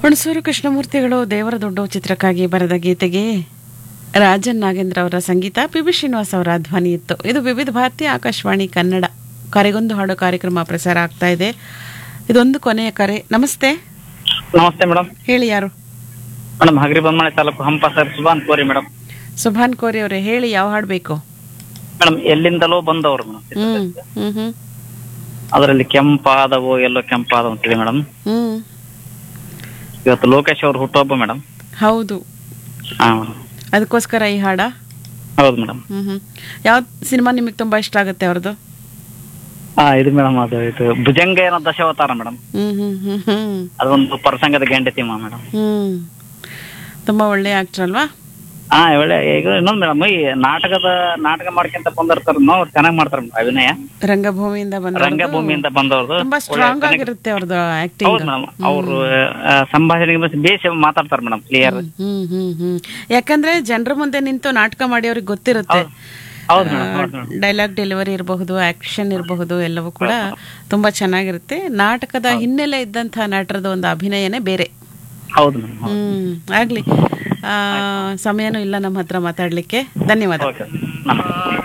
ಹುಣಸೂರು ಕೃಷ್ಣಮೂರ್ತಿಗಳು ದೇವರ ದೊಡ್ಡ ಚಿತ್ರಕ್ಕಾಗಿ ಬರೆದ ಗೀತೆಗೆ ರಾಜನ್ ನಾಗೇಂದ್ರ ಅವರ ಸಂಗೀತ ಪಿ ಬಿ ಶ್ರೀನಿವಾಸ್ ಅವರ ಧ್ವನಿ ಇತ್ತು ಇದು ವಿವಿಧ ಭಾರತಿ ಆಕಾಶವಾಣಿ ಕನ್ನಡ ಕರೆಗೊಂದು ಹಾಡು ಕಾರ್ಯಕ್ರಮ ಪ್ರಸಾರ ಆಗ್ತಾ ಇದೆ ಇದೊಂದು ಕೊನೆಯ ಕರೆ ನಮಸ್ತೆ ನಮಸ್ತೆ ಮೇಡಮ್ ಹೇಳಿ ಯಾರು madam Hagaribommanahalli taluk Hampa sir Subhan Kori madam Subhan ಕೋರಿ ಅವರೇ ಹೇಳಿ ಯಾವ ಹಾಡು ಬೇಕು ಮೇಡಮ್ ಎಲ್ಲಿಂದಲೋ ಬಂದವರು ಮೇಡಮ್ ಹ್ಮ್ ಹ್ಮ್ ಹ್ಮ್ ಅದರಲ್ಲಿ ಕೆಂಪಾದವು ಎಲ್ಲೋ ಕೆಂಪಾದವು ಅಂತೇಳಿ ಮೇಡಮ್ ಹ್ಮ್ ಇವತ್ತು ಲೋಕೇಶ್ ಅವ್ರ ಹುಟ್ಟುಹಬ್ಬ ಮೇಡಮ್ ಹೌದು ಹಾ ಮೇಡಮ್ ಅದಕ್ಕೋಸ್ಕರ ಈ ಹಾಡ ಹೌದು ಮೇಡಮ್ ಹ್ಮ್ ಹ್ಮ್ ಯಾವ ಸಿನಿಮಾ ನಿಮಗೆ ತುಂಬಾ ಇಷ್ಟ ಆಗುತ್ತೆ ಅವ್ರದ್ದು ಹಾ ಇದು ಮೇಡಮ್ ಅದು ಇದು ಭುಜಂಗ ಏನೋ ದಶಾವತಾರ ಮೇಡಮ್ ಹ್ಮ್ ಹ್ಮ್ ಹ್ಮ್ ಹ್ಮ್ ಅದೊಂದು ಪ್ರಸಂಗದ ಗೆಂಡತಿಮ ಮೇಡಮ್ ಹ್ಮ್ ತುಂಬಾ ಒಳ್ಳೆ ಆಕ್ಟರ್ ಅಲ್ವಾ ಹಾ ಒಳ್ಳೆ ಈಗ ಇನ್ನೊಂದು ಮೇಡಮ್ ಈ ನಾಟಕದ ನಾಟಕ ಮಾಡ್ಕೊಂತ ಬಂದಿರ್ತಾರ ಅವ್ರು ಚೆನ್ನಾಗಿ ಮಾಡ್ತಾರೆ ಮೇಡಮ್ ಅಭಿನಯ ರಂಗಭೂಮಿಯಿಂದ ಬಂದ ರಂಗಭೂಮಿಯಿಂದ ಬಂದವ್ರದ್ದು ತುಂಬಾ ಸ್ಟ್ರಾಂಗ್ ಆಗಿರುತ್ತೆ ಅವ್ರದ್ದು ಆಕ್ಟಿಂಗ್ ಹೌದು ಮೇಡಮ್ ಅವರು ಸಂಭಾಷಣೆಗೆ ಬೇಸಿ ಮಾತಾಡ್ತಾರೆ ಮೇಡಮ್ ಕ್ಲಿಯರ್ ಹ್ಮ್ ಹ್ಮ್ ಹ್ಮ್ ಯಾಕಂದ್ರೆ ಜನರ ಮುಂದೆ ನಿಂತು ನಾಟಕ ಮಾಡಿ ಅವ್ರಿಗೆ ಗೊತ್ತಿರುತ್ತೆ ಹೌದು ಮೇಡಮ್ ಹೌದು ಮೇಡಮ್ ಡೈಲಾಗ್ ಡೆಲಿವರಿ ಇರಬಹುದು ಆಕ್ಷನ್ ಇರಬಹುದು ಎಲ್ಲವೂ ಕೂಡ ತುಂಬಾ ಚೆನ್ನಾಗಿರುತ್ತೆ ನಾಟಕದ ಹಿನ್ನೆಲೆ ಇದ್ದಂತಹ ನಟರದ ಒಂದು ಅಭಿನಯನೇ ಬೇರೆ ಹೌದು ಮೇಡಮ್ ಹೌದು ಹ್ಮ್ ಆಗ್ಲಿ ಆ, ಸಮಯನೂ ಇಲ್ಲ ನಮ್ಮ ಹತ್ರ ಮಾತಾಡ್ಲಿಕ್ಕೆ ಧನ್ಯವಾದ ಓಕೆ ನಮಸ್ತೆ